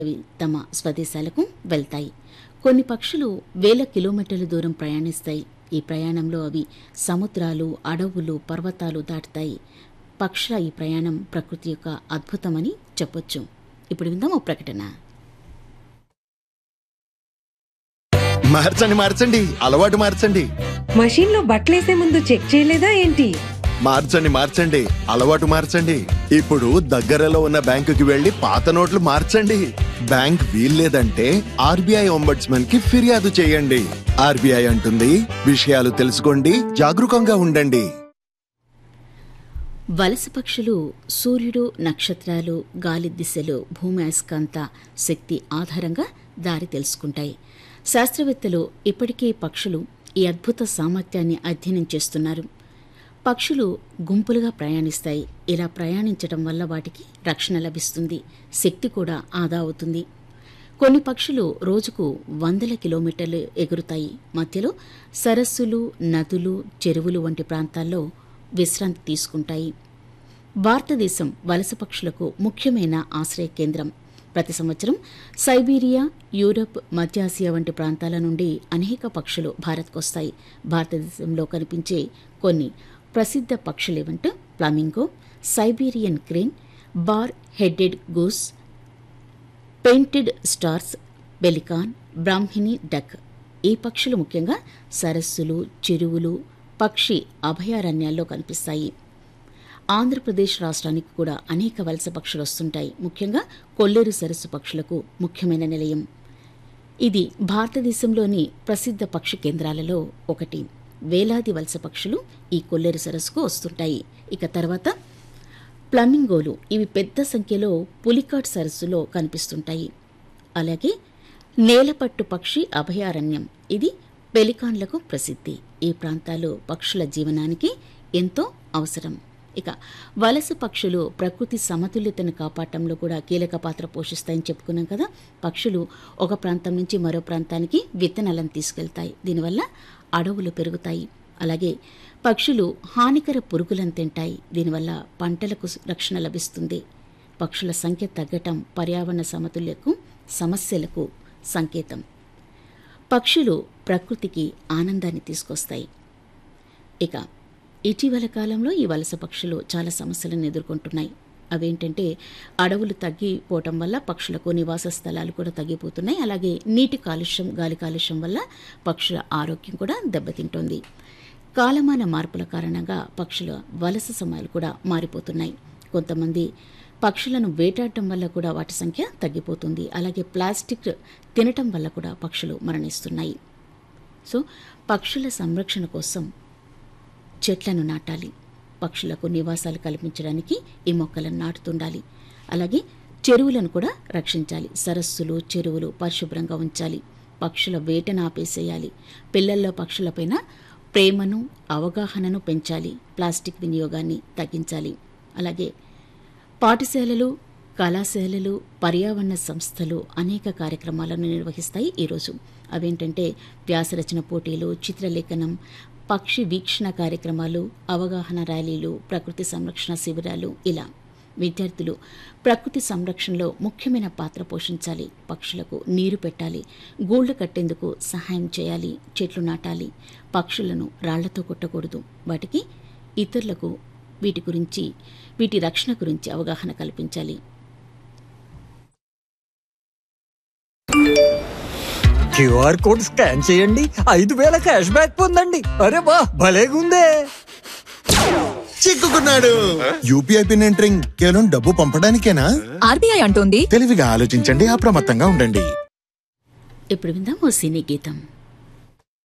అవి తమ స్వదేశాలకు వెళ్తాయి కొన్ని పక్షులు వేల కిలోమీటర్ల దూరం ప్రయాణిస్తాయి ఈ ప్రయాణంలో అవి సముద్రాలు అడవులు పర్వతాలు దాటుతాయి పక్షుల ఈ ప్రయాణం ప్రకృతి యొక్క అద్భుతమని చెప్పొచ్చు ఇప్పుడు విందాం ఓ ప్రకటన మార్చండి మార్చండి అలవాటు మార్చండి మషీన్ లో బట్టలేసే ముందు చెక్ చేయలేదా ఏంటి మార్చండి మార్చండి అలవాటు మార్చండి ఇప్పుడు దగ్గరలో ఉన్న బ్యాంకుకి వెళ్లి పాత నోట్లు మార్చండి బ్యాంక్ వీల్లేదంటే ఆర్బీఐ ఒంబడ్స్మన్ కి ఫిర్యాదు చేయండి ఆర్బీఐ అంటుంది విషయాలు తెలుసుకోండి జాగరూకంగా ఉండండి వలస పక్షులు సూర్యుడు నక్షత్రాలు గాలి దిశలు భూమి అయస్కాంత శక్తి ఆధారంగా దారి తెలుసుకుంటాయి శాస్త్రవేత్తలు ఇప్పటికే పక్షులు ఈ అద్భుత సామర్థ్యాన్ని అధ్యయనం చేస్తున్నారు పక్షులు గుంపులుగా ప్రయాణిస్తాయి ఇలా ప్రయాణించడం వల్ల వాటికి రక్షణ లభిస్తుంది శక్తి కూడా ఆదా అవుతుంది కొన్ని పక్షులు రోజుకు వందల కిలోమీటర్లు ఎగురుతాయి మధ్యలో సరస్సులు నదులు చెరువులు వంటి ప్రాంతాల్లో విశ్రాంతి తీసుకుంటాయి భారతదేశం వలస పక్షులకు ముఖ్యమైన ఆశ్రయ కేంద్రం ప్రతి సంవత్సరం సైబీరియా యూరప్ మధ్య ఆసియా వంటి ప్రాంతాల నుండి అనేక పక్షులు భారత్కు వస్తాయి భారతదేశంలో కనిపించే కొన్ని ప్రసిద్ధ పక్షులేవంటే flamingo Siberian crane bar headed goose painted storks pelican brahminy duck ఈ పక్షులు ముఖ్యంగా సరస్సులు చెరువులు పక్షి అభయారణ్యాల్లో కనిపిస్తాయి ఆంధ్రప్రదేశ్ రాష్ట్రానికి కూడా అనేక వలస పక్షులు వస్తుంటాయి ముఖ్యంగా కొల్లేరు సరస్సు పక్షులకు ముఖ్యమైన నిలయం ఇది భారతదేశంలోని ప్రసిద్ధ పక్షి కేంద్రాలలో ఒకటి వేలాది వలస పక్షులు ఈ కొల్లేరు సరస్సుకు వస్తుంటాయి ఇక తర్వాత ఫ్లమింగోలు ఇవి పెద్ద సంఖ్యలో పులికాట్ సరస్సులో కనిపిస్తుంటాయి అలాగే నేలపట్టు పక్షి అభయారణ్యం ఇది పెలికాన్లకు ప్రసిద్ధి ఈ ప్రాంతాలు పక్షుల జీవనానికి ఎంతో అవసరం ఇక వలస పక్షులు ప్రకృతి సమతుల్యతను కాపాడటంలో కూడా కీలక పాత్ర పోషిస్తాయని చెప్పుకున్నాం కదా పక్షులు ఒక ప్రాంతం నుంచి మరో ప్రాంతానికి విత్తనాలను తీసుకెళ్తాయి దీనివల్ల అడవులు పెరుగుతాయి అలాగే పక్షులు హానికర పురుగులను తింటాయి దీనివల్ల పంటలకు రక్షణ లభిస్తుంది పక్షుల సంఖ్య తగ్గటం పర్యావరణ సమతుల్యకు సమస్యలకు సంకేతం పక్షులు ప్రకృతికి ఆనందాన్ని తీసుకొస్తాయి ఇక ఇటీవల కాలంలో ఈ వలస పక్షులు చాలా సమస్యలను ఎదుర్కొంటున్నాయి అవేంటంటే అడవులు తగ్గిపోవటం వల్ల పక్షులకు నివాస స్థలాలు కూడా తగ్గిపోతున్నాయి అలాగే నీటి కాలుష్యం గాలి కాలుష్యం వల్ల పక్షుల ఆరోగ్యం కూడా దెబ్బతింటోంది కాలమాన మార్పుల కారణంగా పక్షుల వలస సమయాలు కూడా మారిపోతున్నాయి కొంతమంది పక్షులను వేటాడటం వల్ల కూడా వాటి సంఖ్య తగ్గిపోతుంది అలాగే ప్లాస్టిక్ తినటం వల్ల కూడా పక్షులు మరణిస్తున్నాయి సో పక్షుల సంరక్షణ కోసం చెట్లను నాటాలి పక్షులకు నివాసాలు కల్పించడానికి ఈ మొక్కలను నాటుతుండాలి అలాగే చెరువులను కూడా రక్షించాలి సరస్సులు చెరువులు పరిశుభ్రంగా ఉంచాలి పక్షుల వేటను ఆపేసేయాలి పిల్లల్లో పక్షులపైన ప్రేమను అవగాహనను పెంచాలి ప్లాస్టిక్ వినియోగాన్ని తగ్గించాలి అలాగే పాఠశాలలు కళాశాలలు పర్యావరణ సంస్థలు అనేక కార్యక్రమాలను నిర్వహిస్తాయి ఈరోజు అవేంటంటే వ్యాసరచన పోటీలు చిత్రలేఖనం పక్షి వీక్షణ కార్యక్రమాలు అవగాహన ర్యాలీలు ప్రకృతి సంరక్షణ శిబిరాలు ఇలా విద్యార్థులు ప్రకృతి సంరక్షణలో ముఖ్యమైన పాత్ర పోషించాలి పక్షులకు నీరు పెట్టాలి గూళ్లు కట్టేందుకు సహాయం చేయాలి చెట్లు నాటాలి పక్షులను రాళ్లతో కొట్టకూడదు వాటికి ఇతరులకు వీటి గురించి వీటి రక్షణ గురించి అవగాహన కల్పించాలి క్యూఆర్ కోడ్ స్కాన్ చేయండి ఐదు వేల క్యాష్ బ్యాక్ పొందండి అరే వా భలేగుందే చిక్కుకున్నాడు యూపీఐ పిన్ ఎంటరింగ్ కేవలం డబ్బు పంపడానికేనా ఆర్బీఐ అంటోంది తెలివిగా ఆలోచించండి అప్రమత్తంగా ఉండండి ఇప్పుడు విందాం ఓ సినీ గీతం